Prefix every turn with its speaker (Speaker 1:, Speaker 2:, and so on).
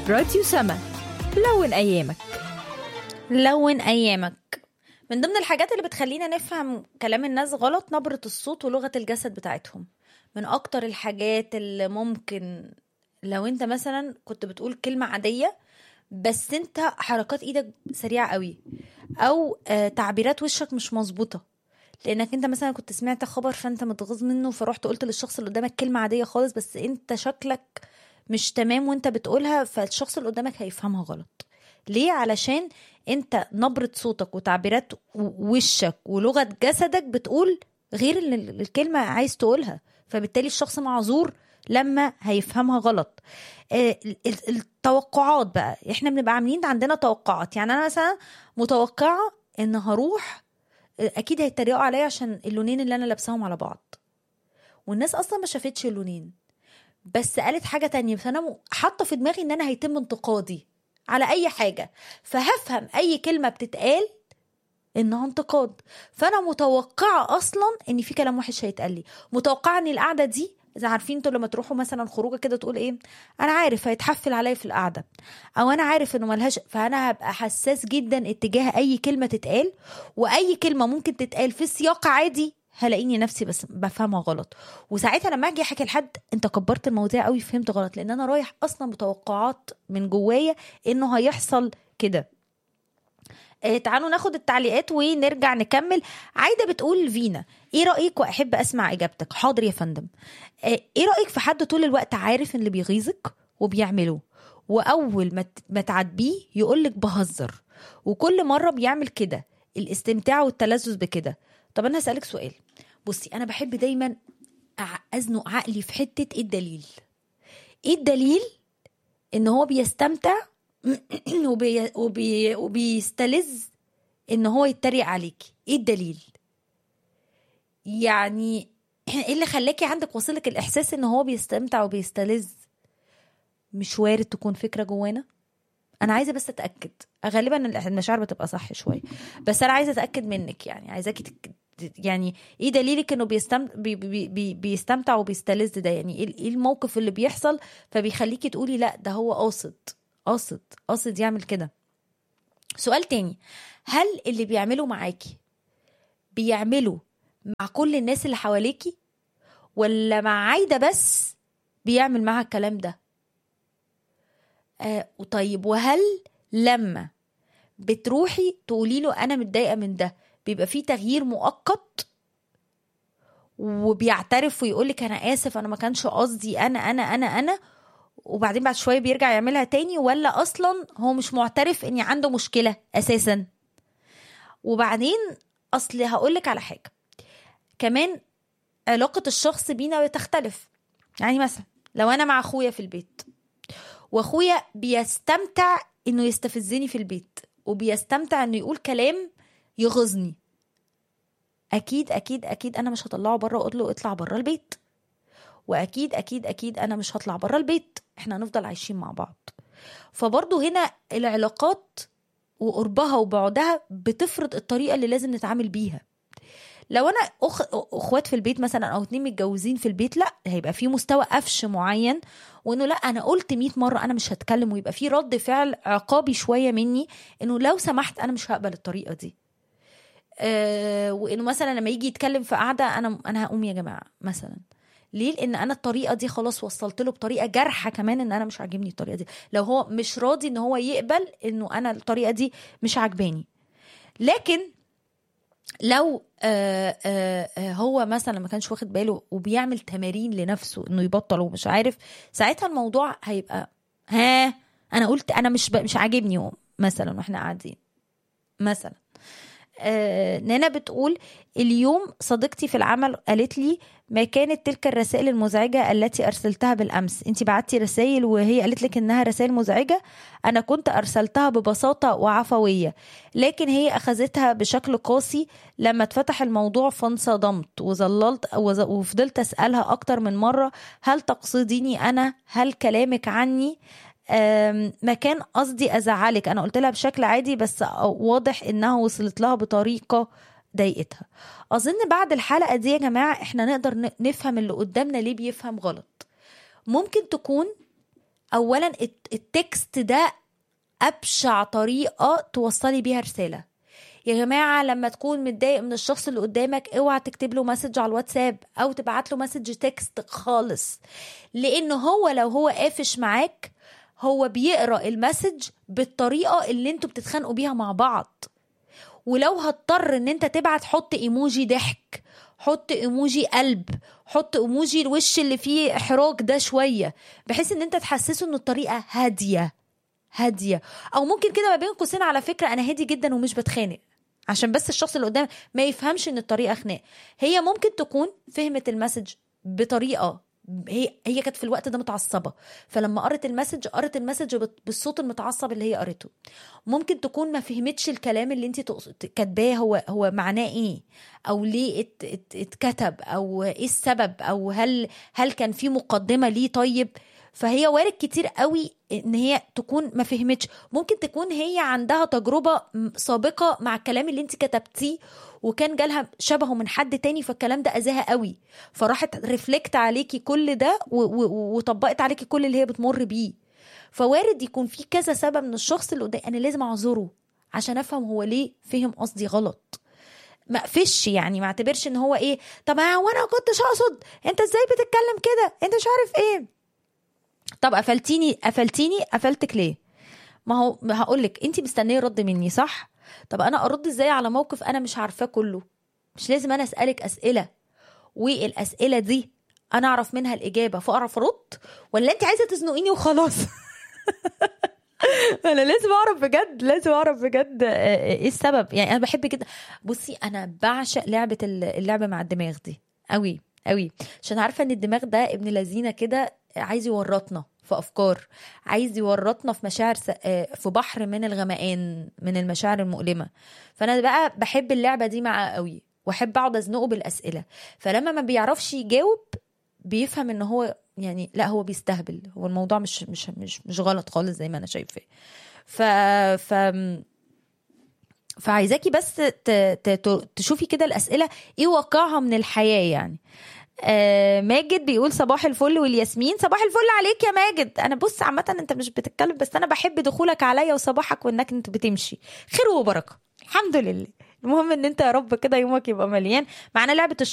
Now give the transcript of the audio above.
Speaker 1: راديو سما لون أيامك
Speaker 2: لون ايامك من ضمن الحاجات اللي بتخلينا نفهم كلام الناس غلط نبرة الصوت ولغة الجسد بتاعتهم من اكتر الحاجات اللي ممكن لو انت مثلا كنت بتقول كلمة عادية بس انت حركات ايدك سريعة قوي او آه تعبيرات وشك مش مظبوطة لانك انت مثلا كنت سمعت خبر فانت متغاظ منه فرحت قلت للشخص اللي قدامك كلمة عادية خالص بس انت شكلك مش تمام وانت بتقولها فالشخص اللي قدامك هيفهمها غلط ليه علشان انت نبرة صوتك وتعبيرات وشك ولغة جسدك بتقول غير اللي الكلمة عايز تقولها فبالتالي الشخص معذور لما هيفهمها غلط آه، ال- ال- التوقعات بقى احنا بنبقى عاملين عندنا توقعات يعني انا مثلا متوقعة ان هروح آه، اكيد هيتريقوا عليا عشان اللونين اللي انا لابساهم على بعض والناس اصلا ما شافتش اللونين بس قالت حاجة تانية بس انا م- حاطة في دماغي ان انا هيتم انتقادي على اي حاجة فهفهم اي كلمة بتتقال انها انتقاد فانا متوقعه اصلا ان في كلام وحش هيتقال لي متوقعه ان القعده دي اذا عارفين انتوا لما تروحوا مثلا خروجه كده تقول ايه انا عارف هيتحفل عليا في القعده او انا عارف انه ملهاش فانا هبقى حساس جدا اتجاه اي كلمه تتقال واي كلمه ممكن تتقال في سياق عادي هلاقيني نفسي بس بفهمها غلط وساعتها لما اجي احكي لحد انت كبرت المواضيع قوي فهمت غلط لان انا رايح اصلا بتوقعات من جوايا انه هيحصل كده آه، تعالوا ناخد التعليقات ونرجع نكمل عايده بتقول فينا ايه رايك واحب اسمع اجابتك حاضر يا فندم آه، ايه رايك في حد طول الوقت عارف ان اللي بيغيظك وبيعمله واول ما ت- ما تعاتبيه يقولك بهزر وكل مره بيعمل كده الاستمتاع والتلذذ بكده طب انا هسالك سؤال بصي انا بحب دايما أع- ازنق عقلي في حته ايه الدليل ايه الدليل ان هو بيستمتع وبي وبي وبيستلذ ان هو يتريق عليكي ايه الدليل يعني ايه اللي خلاكي عندك واصلك الاحساس ان هو بيستمتع وبيستلذ مش وارد تكون فكره جوانا انا عايزه بس اتاكد غالبا المشاعر بتبقى صح شويه بس انا عايزه اتاكد منك يعني عايزاكي تك... يعني ايه دليلك انه بيستم... بي... بي... بي... بيستمتع وبيستلذ ده يعني ايه إيه الموقف اللي بيحصل فبيخليكي تقولي لا ده هو قاصد قاصد قاصد يعمل كده سؤال تاني هل اللي بيعمله معاكي بيعمله مع كل الناس اللي حواليكي ولا مع عايدة بس بيعمل معاها الكلام ده آه طيب وهل لما بتروحي تقولي له انا متضايقه من ده بيبقى فيه تغيير مؤقت وبيعترف ويقول لك انا اسف انا ما كانش قصدي انا انا انا انا وبعدين بعد شويه بيرجع يعملها تاني ولا اصلا هو مش معترف ان عنده مشكله اساسا وبعدين اصل هقول لك على حاجه كمان علاقه الشخص بينا بتختلف يعني مثلا لو انا مع اخويا في البيت واخويا بيستمتع انه يستفزني في البيت وبيستمتع انه يقول كلام يغيظني اكيد اكيد اكيد انا مش هطلعه بره واقول له اطلع بره البيت واكيد اكيد اكيد انا مش هطلع بره البيت احنا هنفضل عايشين مع بعض فبرضه هنا العلاقات وقربها وبعدها بتفرض الطريقه اللي لازم نتعامل بيها لو انا أخ... اخوات في البيت مثلا او اتنين متجوزين في البيت لا هيبقى في مستوى قفش معين وانه لا انا قلت 100 مره انا مش هتكلم ويبقى في رد فعل عقابي شويه مني انه لو سمحت انا مش هقبل الطريقه دي أه وانه مثلا لما يجي يتكلم في قعده انا انا هقوم يا جماعه مثلا ليه لان انا الطريقه دي خلاص وصلت له بطريقه جارحه كمان ان انا مش عاجبني الطريقه دي لو هو مش راضي ان هو يقبل انه انا الطريقه دي مش عاجباني لكن لو آه آه آه هو مثلا ما كانش واخد باله وبيعمل تمارين لنفسه انه يبطل ومش عارف ساعتها الموضوع هيبقى ها انا قلت انا مش ب... مش عاجبني مثلا واحنا قاعدين مثلا آه نانا بتقول اليوم صديقتي في العمل قالت لي ما كانت تلك الرسائل المزعجة التي أرسلتها بالأمس أنت بعتي رسائل وهي قالت لك إنها رسائل مزعجة أنا كنت أرسلتها ببساطة وعفوية لكن هي أخذتها بشكل قاسي لما اتفتح الموضوع فانصدمت وظللت وفضلت أسألها أكتر من مرة هل تقصديني أنا هل كلامك عني ما كان قصدي ازعلك انا قلت لها بشكل عادي بس واضح انها وصلت لها بطريقه ضايقتها اظن بعد الحلقه دي يا جماعه احنا نقدر نفهم اللي قدامنا ليه بيفهم غلط ممكن تكون اولا الت- التكست ده ابشع طريقه توصلي بيها رساله يا جماعه لما تكون متضايق من الشخص اللي قدامك اوعى تكتب له مسج على الواتساب او تبعت له مسج تكست خالص لان هو لو هو قافش معاك هو بيقرا المسج بالطريقه اللي انتوا بتتخانقوا بيها مع بعض ولو هتضطر ان انت تبعت حط ايموجي ضحك حط ايموجي قلب حط ايموجي الوش اللي فيه احراج ده شويه بحيث ان انت تحسسه ان الطريقه هاديه هاديه او ممكن كده ما بين قوسين على فكره انا هادي جدا ومش بتخانق عشان بس الشخص اللي قدام ما يفهمش ان الطريقه خناق هي ممكن تكون فهمت المسج بطريقه هي هي كانت في الوقت ده متعصبه فلما قرت المسج قرت المسج بت- بالصوت المتعصب اللي هي قرته ممكن تكون ما فهمتش الكلام اللي انت تقصد- كاتباه هو هو معناه ايه او ليه ات- ات- اتكتب او ايه السبب او هل هل كان في مقدمه ليه طيب فهي وارد كتير قوي ان هي تكون ما فهمتش ممكن تكون هي عندها تجربه م- سابقه مع الكلام اللي انت كتبتيه وكان جالها شبهه من حد تاني فالكلام ده اذاها قوي فراحت ريفلكت عليكي كل ده و- و- وطبقت عليكي كل اللي هي بتمر بيه فوارد يكون في كذا سبب من الشخص اللي قدام انا لازم اعذره عشان افهم هو ليه فهم قصدي غلط ما اقفش يعني ما اعتبرش ان هو ايه طب هو انا كنتش اقصد انت ازاي بتتكلم كده انت مش عارف ايه طب قفلتيني قفلتيني قفلتك ليه ما هو هقول لك انت مستنيه رد مني صح طب انا ارد ازاي على موقف انا مش عارفاه كله مش لازم انا اسالك اسئله والاسئله دي انا اعرف منها الاجابه فاعرف ارد ولا انت عايزه تزنقيني وخلاص انا لازم اعرف بجد لازم اعرف بجد آه، آه، ايه السبب يعني انا بحب كده بصي انا بعشق لعبه ال- اللعبه مع الدماغ دي قوي قوي عشان عارفه ان الدماغ ده ابن لذينه كده عايز يورطنا في افكار عايز يورطنا في مشاعر س- آه، في بحر من الغمقان من المشاعر المؤلمه فانا بقى بحب اللعبه دي معاه قوي واحب اقعد ازنقه بالاسئله فلما ما بيعرفش يجاوب بيفهم ان هو يعني لا هو بيستهبل هو الموضوع مش مش مش مش غلط خالص زي ما انا شايفاه ف ف فعايزاكي بس ت... ت... ت- تشوفي كده الاسئله ايه واقعها من الحياه يعني آه ماجد بيقول صباح الفل والياسمين صباح الفل عليك يا ماجد انا بص عامه انت مش بتتكلم بس انا بحب دخولك عليا وصباحك وانك انت بتمشي خير وبركه الحمد لله المهم ان انت يا رب كده يومك يبقى مليان معانا لعبه